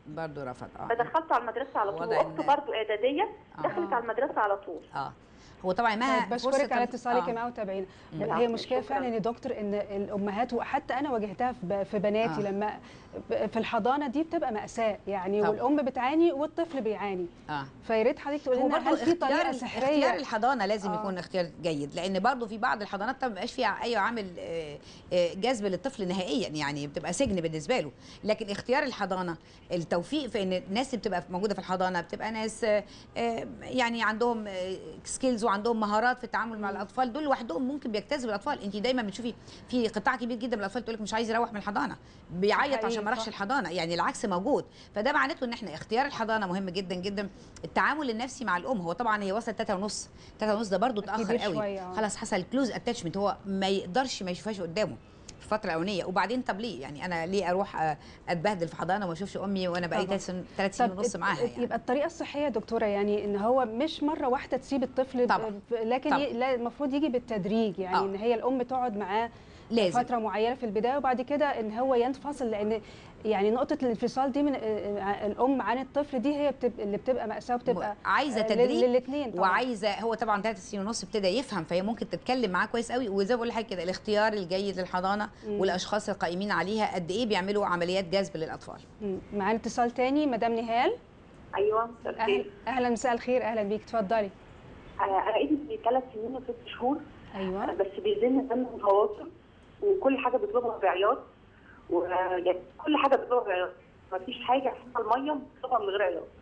Speaker 2: برضه رفض اه
Speaker 4: فدخلته على المدرسه على طول
Speaker 2: وضع
Speaker 4: واخته
Speaker 2: إن-
Speaker 4: برضه اعداديه
Speaker 2: آه.
Speaker 4: دخلت على المدرسه على طول
Speaker 2: اه هو طبعا ما
Speaker 1: طيب بشكرك على اتصالك
Speaker 2: آه.
Speaker 1: معه وتابعينا
Speaker 2: مم.
Speaker 1: هي مشكله
Speaker 4: شكراً.
Speaker 1: فعلا يا دكتور ان الامهات وحتى انا واجهتها في ب- في بناتي
Speaker 2: آه.
Speaker 1: لما ب- في الحضانه دي بتبقى ماساه يعني
Speaker 2: طبعاً.
Speaker 1: والام بتعاني والطفل بيعاني
Speaker 2: اه
Speaker 1: فيا ريت حضرتك تقولي
Speaker 2: هو
Speaker 1: لنا
Speaker 2: برضه
Speaker 1: هل في
Speaker 2: اختيار
Speaker 1: طريقه
Speaker 2: اختيار
Speaker 1: سحريه
Speaker 2: الحضانه لازم
Speaker 1: آه.
Speaker 2: يكون اختيار جيد لان برضه في بعض الحضانات ما بيبقاش فيها اي عامل آه، آه، جذب للطفل نهائيا يعني بتبقى سجن بالنسبه له لكن اختيار الحضانه التوفيق في ان الناس اللي بتبقى موجوده في الحضانه بتبقى ناس آه، آه، يعني عندهم سكيلز وعندهم مهارات في التعامل مع الاطفال دول لوحدهم ممكن بيجتذبوا الاطفال انت دايما بتشوفي في قطاع كبير جدا من الاطفال تقول لك مش عايز يروح من الحضانه بيعيط
Speaker 1: حقيقي،
Speaker 2: عشان ما راحش
Speaker 1: صح.
Speaker 2: الحضانه يعني العكس موجود فده معناته ان احنا اختيار الحضانه مهم جدا جدا التعامل النفسي مع الام هو طبعا هي وصلت 3 ونص 3 ونص ده برضه اتاخر
Speaker 1: كبير
Speaker 2: قوي
Speaker 1: شوية، آه.
Speaker 2: خلاص حصل كلوز اتاتشمنت هو ما يقدرش ما يشوفهاش قدامه في الفتره الاولانيه وبعدين طب ليه يعني انا ليه اروح آه، اتبهدل في حضانه وما اشوفش امي وانا بقالي
Speaker 1: طبعاً.
Speaker 2: ثلاث سنين
Speaker 1: طب
Speaker 2: ونص
Speaker 1: ات-
Speaker 2: معاها
Speaker 1: ات-
Speaker 2: يعني
Speaker 1: يبقى الطريقه الصحيه يا دكتوره يعني ان هو مش مره واحده تسيب الطفل ب-
Speaker 2: طبعاً.
Speaker 1: ب- لكن
Speaker 2: طبعاً.
Speaker 1: ي- لا، المفروض يجي بالتدريج يعني
Speaker 2: آه.
Speaker 1: ان هي الام تقعد معاه
Speaker 2: لازم
Speaker 1: فتره معينه في البدايه وبعد كده ان هو ينفصل لان يعني نقطه الانفصال دي من آه، الام عن الطفل دي هي بتب... اللي بتبقى ماساه وبتبقى
Speaker 2: عايزه تدريب
Speaker 1: للاثنين
Speaker 2: وعايزه هو طبعا ثلاث سنين ونص ابتدى يفهم فهي ممكن تتكلم معاه كويس قوي وزي ما بقول لحضرتك كده الاختيار الجيد للحضانه
Speaker 1: مم.
Speaker 2: والاشخاص القائمين عليها قد ايه بيعملوا عمليات جذب للاطفال
Speaker 1: معانا اتصال تاني مدام نهال
Speaker 4: ايوه مساء
Speaker 1: أهل...
Speaker 4: الخير
Speaker 1: اهلا مساء الخير اهلا بيك اتفضلي
Speaker 4: انا انا ابني ثلاث سنين وست شهور
Speaker 1: ايوه
Speaker 4: بس بيزن دم متواصل وكل حاجه بيطلبها بعياط ويعني كل حاجه بيطلبها بعياط مفيش حاجه حتى الميه بيطلبها من غير عياط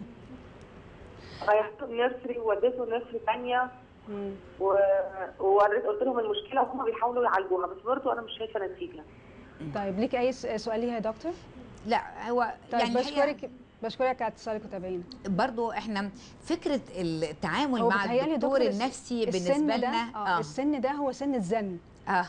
Speaker 4: غيرته النيرسري ووديته نيرسري ثانيه
Speaker 1: مم.
Speaker 4: ووريت قلت لهم المشكله وهم بيحاولوا يعالجوها بس برضه انا مش شايفه نتيجه
Speaker 1: طيب ليك اي س- سؤال ليها يا دكتور
Speaker 2: لا هو
Speaker 1: طيب
Speaker 2: يعني هي
Speaker 1: بشكرك بشكرك على اتصالك وتابعينا
Speaker 2: برضو احنا فكره التعامل
Speaker 1: هو
Speaker 2: مع
Speaker 1: بيتهيألي يا
Speaker 2: الدكتور
Speaker 1: دكتور الس-
Speaker 2: النفسي
Speaker 1: السن
Speaker 2: بالنسبه
Speaker 1: ده
Speaker 2: لنا
Speaker 1: اه السن ده هو سن الزن
Speaker 2: اه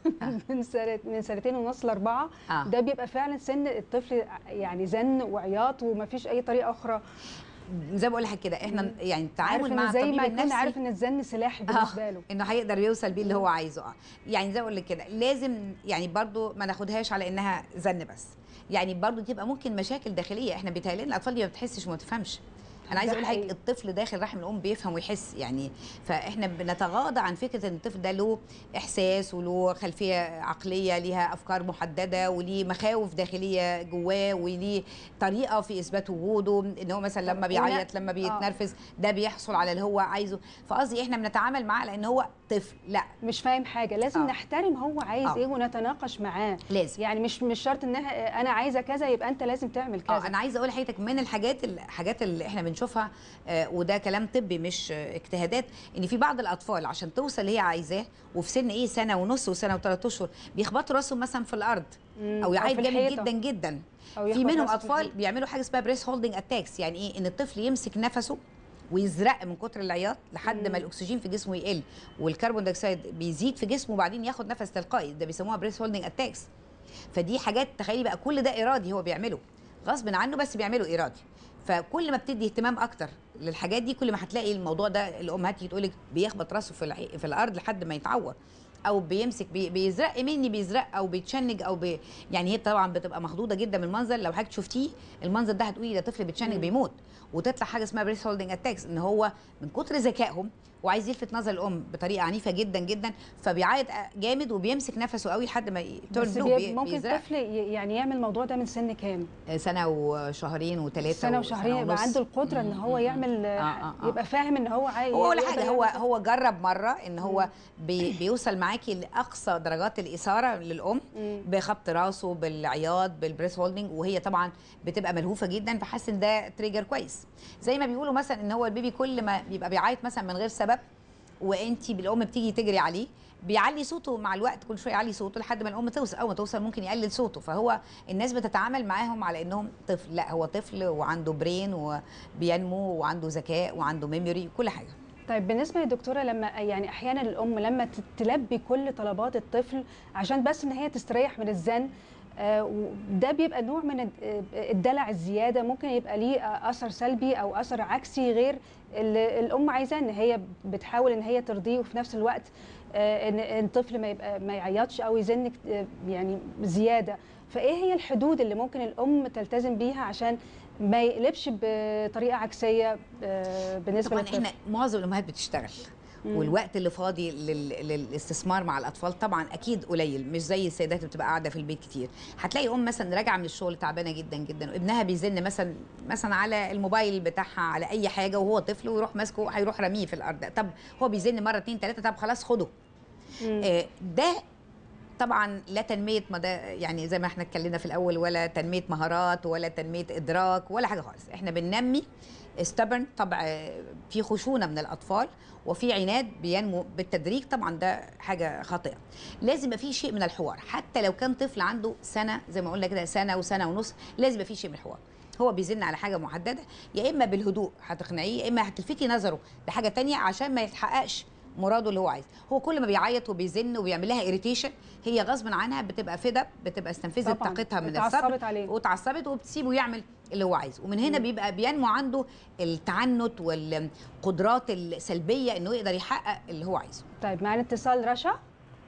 Speaker 1: من سنة من سنتين ونص لاربعه
Speaker 2: اه
Speaker 1: ده بيبقى فعلا سن الطفل يعني زن وعياط ومفيش اي طريقه اخرى
Speaker 2: زي ما بقول لك كده احنا يعني
Speaker 1: عارف
Speaker 2: التعامل
Speaker 1: ان
Speaker 2: مع
Speaker 1: زي
Speaker 2: الطبيب
Speaker 1: ما يكون
Speaker 2: النفسي
Speaker 1: عارف ان الزن سلاح بالنسبه له
Speaker 2: انه هيقدر يوصل بيه اللي هو عايزه اه يعني زي ما اقول لك كده لازم يعني برضو ما ناخدهاش على انها زن بس يعني برضو تبقى ممكن مشاكل داخليه احنا بيتهيألنا الاطفال دي ما بتحسش وما تفهمش انا عايزه
Speaker 1: ده
Speaker 2: اقول لحضرتك
Speaker 1: حقيقي.
Speaker 2: الطفل داخل رحم الام بيفهم ويحس يعني فاحنا بنتغاضى عن فكره ان الطفل ده له احساس وله خلفيه عقليه ليها افكار محدده وليه مخاوف داخليه جواه وليه طريقه في اثبات وجوده ان هو مثلا لما
Speaker 1: طب وأنا-
Speaker 2: بيعيط لما بيتنرفز ده بيحصل على اللي هو عايزه فقصدي احنا بنتعامل معاه لان هو طفل لا
Speaker 1: مش فاهم حاجه لازم
Speaker 2: آه.
Speaker 1: نحترم هو عايز
Speaker 2: آه.
Speaker 1: ايه ونتناقش معاه
Speaker 2: لازم
Speaker 1: يعني مش مش شرط ان انا عايزه كذا يبقى انت لازم تعمل كذا
Speaker 2: اه انا عايزه اقول لحضرتك من الحاجات الحاجات اللي احنا بنشوفها آه وده كلام طبي مش آه اجتهادات ان في بعض الاطفال عشان توصل اللي هي عايزاه وفي سن ايه سنه ونص وسنه وثلاث اشهر بيخبطوا راسهم مثلا في الارض
Speaker 1: مم.
Speaker 2: او يعيط
Speaker 1: في
Speaker 2: جامد
Speaker 1: الحيطة.
Speaker 2: جدا جدا
Speaker 1: أو
Speaker 2: في
Speaker 1: يخبط
Speaker 2: منهم
Speaker 1: راسه في
Speaker 2: اطفال
Speaker 1: الحيطة.
Speaker 2: بيعملوا حاجه اسمها بريس هولدنج اتاكس يعني ايه ان الطفل يمسك نفسه ويزرق من كتر العياط لحد ما
Speaker 1: مم.
Speaker 2: الاكسجين في جسمه يقل والكربون دايوكسيد بيزيد في جسمه وبعدين ياخد نفس تلقائي ده بيسموها بريس هولدنج اتاكس فدي حاجات تخيلي بقى كل ده ارادي هو بيعمله غصب عنه بس بيعمله ارادي فكل ما بتدي اهتمام اكتر للحاجات دي كل ما هتلاقي الموضوع ده الامهات تيجي تقول لك بيخبط راسه في الع- في الارض لحد ما يتعور او بيمسك بي بيزرق مني بيزرق او بيتشنج او بي يعني هي طبعا بتبقى مخضوضه جدا من المنظر لو حضرتك شفتيه المنظر ده هتقولي ده طفل بيتشنج
Speaker 1: مم.
Speaker 2: بيموت وتطلع حاجه اسمها بريس هولدنج اتاكس ان هو من كتر ذكائهم وعايز يلفت نظر الام بطريقه عنيفه جدا جدا فبيعيط جامد وبيمسك نفسه قوي لحد ما ي- turn
Speaker 1: بس
Speaker 2: blue،
Speaker 1: بي...
Speaker 2: بي-
Speaker 1: ممكن
Speaker 2: بيزرق.
Speaker 1: الطفل ي- يعني يعمل الموضوع ده من سن كام؟
Speaker 2: سنه وشهرين وثلاثه
Speaker 1: سنه وشهرين يبقى
Speaker 2: ونص.
Speaker 1: عنده القدره ان هو
Speaker 2: مم.
Speaker 1: يعمل
Speaker 2: آه، آه، آه.
Speaker 1: يبقى فاهم ان هو عايز
Speaker 2: هو ولا
Speaker 1: يقدر
Speaker 2: حاجه
Speaker 1: يعمل
Speaker 2: هو
Speaker 1: كده.
Speaker 2: هو جرب مره ان هو بي بيوصل معاكي لاقصى درجات الاثاره للام
Speaker 1: مم.
Speaker 2: بخبط راسه بالعياط بالبريس هولدنج وهي طبعا بتبقى ملهوفه جدا فحس ان ده تريجر كويس زي ما بيقولوا مثلا ان هو البيبي كل ما بيبقى بيعيط مثلا من غير سبب وانت بالام بتيجي تجري عليه بيعلي صوته مع الوقت كل شويه يعلي صوته لحد ما الام توصل اول ما توصل ممكن يقلل صوته فهو الناس بتتعامل معاهم على انهم طفل لا هو طفل وعنده برين وبينمو وعنده ذكاء وعنده ميموري كل حاجه
Speaker 1: طيب بالنسبه للدكتوره لما يعني احيانا الام لما ت- تلبي كل طلبات الطفل عشان بس ان هي تستريح من الزن آه، ده بيبقى نوع من الد- آه، الدلع الزياده ممكن يبقى ليه آه، اثر سلبي او اثر عكسي غير اللي الام عايزاه ان هي بتحاول ان هي ترضيه وفي نفس الوقت آه، ان إن الطفل ما يبقى ما يعيطش او يزن كت- آه، يعني زياده فايه هي الحدود اللي ممكن الام تلتزم بيها عشان ما يقلبش بطريقه عكسيه آه، بالنسبه
Speaker 2: طبعا
Speaker 1: للطفل
Speaker 2: احنا معظم الامهات بتشتغل
Speaker 1: مم.
Speaker 2: والوقت اللي فاضي لل... للاستثمار مع الاطفال طبعا اكيد قليل مش زي السيدات اللي بتبقى قاعده في البيت كتير هتلاقي ام مثلا راجعه من الشغل تعبانه جدا جدا وابنها بيزن مثلا مثلا على الموبايل بتاعها على اي حاجه وهو طفل ويروح ماسكه هيروح راميه في الارض طب هو بيزن مره اتنين تلاته طب خلاص خده
Speaker 1: مم.
Speaker 2: آه، ده طبعا لا تنميه مدى يعني زي ما احنا اتكلمنا في الاول ولا تنميه مهارات ولا تنميه ادراك ولا حاجه خالص احنا بننمي stubborn طبع آه، في خشونه من الاطفال وفي عناد بينمو بالتدريج طبعا ده حاجه خاطئه لازم يبقى في شيء من الحوار حتى لو كان طفل عنده سنه زي ما قلنا كده سنه وسنه ونص لازم يبقى في شيء من الحوار هو بيزن على حاجه محدده يا اما بالهدوء هتقنعيه يا اما هتلفتي نظره لحاجه تانية عشان ما يتحققش مراده اللي هو عايزه هو كل ما بيعيط وبيزن وبيعمل لها اريتيشن هي غصب عنها بتبقى فدا بتبقى استنفذت
Speaker 1: طبعاً.
Speaker 2: طاقتها من
Speaker 1: اتعصبت
Speaker 2: الصبر
Speaker 1: عليه.
Speaker 2: واتعصبت وبتسيبه يعمل اللي هو عايزه ومن هنا بيبقى بينمو عنده التعنت والقدرات السلبيه انه يقدر يحقق اللي هو عايزه
Speaker 1: طيب معانا اتصال رشا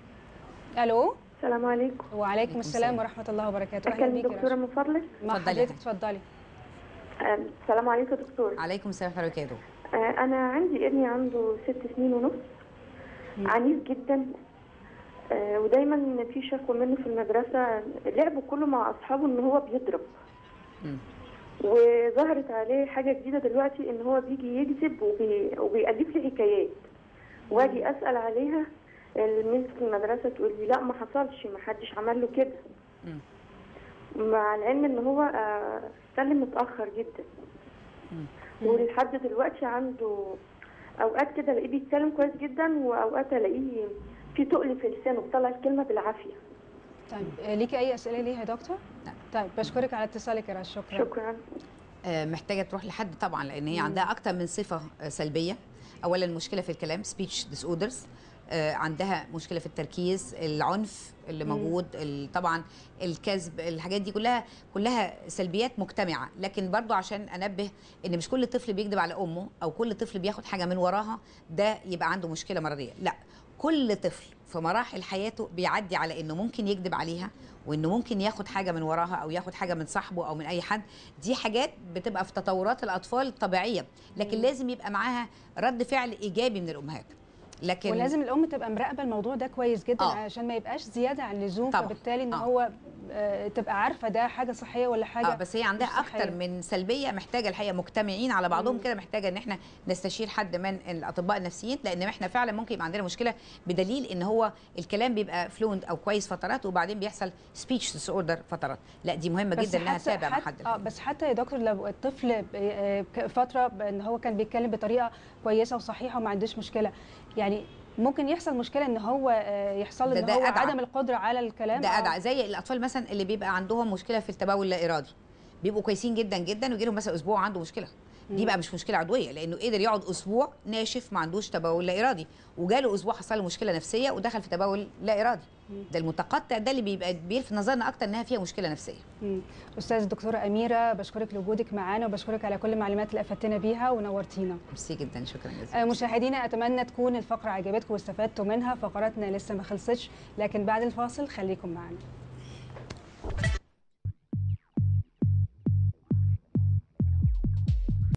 Speaker 1: الو
Speaker 5: السلام عليكم
Speaker 1: وعليكم
Speaker 2: عليكم
Speaker 1: السلام
Speaker 2: السلام.
Speaker 1: ورحمه الله وبركاته اهلا
Speaker 5: أكلم
Speaker 1: بيك يا
Speaker 5: دكتورة
Speaker 1: رشا
Speaker 5: من فضلك
Speaker 1: مع
Speaker 2: اتفضلي يا
Speaker 1: حضرتك اتفضلي
Speaker 5: آم، السلام عليكم يا دكتور
Speaker 2: عليكم السلام ورحمه الله وبركاته
Speaker 5: آه، أنا عندي ابني عنده ست سنين ونص
Speaker 1: مم.
Speaker 5: عنيف جدا آه، ودايما في شكوى منه في المدرسة لعبه كله مع أصحابه إن هو بيضرب
Speaker 2: مم.
Speaker 5: وظهرت عليه حاجة جديدة دلوقتي إن هو بيجي يكذب وبي... وبيألف لي حكايات واجي أسأل عليها الميس في المدرسة تقول لي لا ما حصلش ما حدش عمل له كده
Speaker 2: مم.
Speaker 5: مع العلم ان هو آه، سلم متأخر جدا ولحد دلوقتي عنده اوقات كده الاقيه بيتكلم كويس جدا واوقات الاقيه في تقل في لسانه بيطلع الكلمه بالعافيه
Speaker 1: طيب آه، ليكي اي اسئله ليها يا دكتور
Speaker 2: لا.
Speaker 1: طيب بشكرك على اتصالك يا رشا شكرا
Speaker 5: شكرا
Speaker 2: آه، محتاجه تروح لحد طبعا لان هي عندها اكتر من صفه آه، سلبيه اولا مشكله في الكلام سبيتش ديس اوردرز عندها مشكله في التركيز العنف اللي
Speaker 1: مم.
Speaker 2: موجود ال- طبعا الكذب الحاجات دي كلها كلها سلبيات مجتمعه لكن برضو عشان انبه ان مش كل طفل بيكذب على امه او كل طفل بياخد حاجه من وراها ده يبقى عنده مشكله مرضيه لا كل طفل في مراحل حياته بيعدي على انه ممكن يكذب عليها وانه ممكن ياخد حاجه من وراها او ياخد حاجه من صاحبه او من اي حد دي حاجات بتبقى في تطورات الاطفال الطبيعيه لكن
Speaker 1: مم.
Speaker 2: لازم يبقى معاها رد فعل ايجابي من الامهات لكن
Speaker 1: ولازم الام تبقى مراقبه الموضوع ده كويس جدا
Speaker 2: آه.
Speaker 1: عشان ما يبقاش زياده عن اللزوم
Speaker 2: طبعاً.
Speaker 1: فبالتالي ان
Speaker 2: آه.
Speaker 1: هو آه، تبقى عارفه ده حاجه صحيه ولا حاجه
Speaker 2: اه بس هي عندها
Speaker 1: مش صحية.
Speaker 2: اكتر من سلبيه محتاجه الحقيقه مجتمعين على بعضهم
Speaker 1: مم.
Speaker 2: كده محتاجه ان احنا نستشير حد من الاطباء النفسيين لان احنا فعلا ممكن يبقى عندنا مشكله بدليل ان هو الكلام بيبقى فلوينت او كويس فترات وبعدين بيحصل سبيتش ديس اوردر فترات لا دي مهمه
Speaker 1: بس
Speaker 2: جدا انها
Speaker 1: حتى-
Speaker 2: تتابع مع
Speaker 1: حتى-
Speaker 2: حد
Speaker 1: اه بس حتى يا دكتور لو الطفل ب- آه، ك- فتره ب- ان هو كان بيتكلم بطريقه كويسه وصحيحه وما عندوش مشكله يعني ممكن يحصل مشكله ان هو آه، يحصل
Speaker 2: ده-
Speaker 1: ان
Speaker 2: ده
Speaker 1: هو
Speaker 2: أدعى.
Speaker 1: عدم القدره على الكلام
Speaker 2: ده
Speaker 1: آه.
Speaker 2: أدعى زي الاطفال مثلا اللي بيبقى عندهم مشكله في التبول اللا ارادي بيبقوا كويسين جدا جدا ويجي لهم مثلا اسبوع عنده مشكله دي
Speaker 1: مم.
Speaker 2: بقى مش مشكله عضويه لانه قدر يقعد اسبوع ناشف ما عندوش تبول لا ارادي وجاله اسبوع حصل له مشكله نفسيه ودخل في تبول لا ارادي
Speaker 1: مم.
Speaker 2: ده المتقطع ده اللي بيبقى بيلفت نظرنا اكتر انها فيها مشكله نفسيه
Speaker 1: مم. استاذ الدكتوره اميره بشكرك لوجودك معانا وبشكرك على كل المعلومات اللي افدتنا بيها ونورتينا
Speaker 2: ميرسي جدا شكرا جزيلا
Speaker 1: آه، مشاهدينا اتمنى تكون الفقره عجبتكم واستفدتوا منها فقراتنا لسه ما خلصتش لكن بعد الفاصل خليكم معنا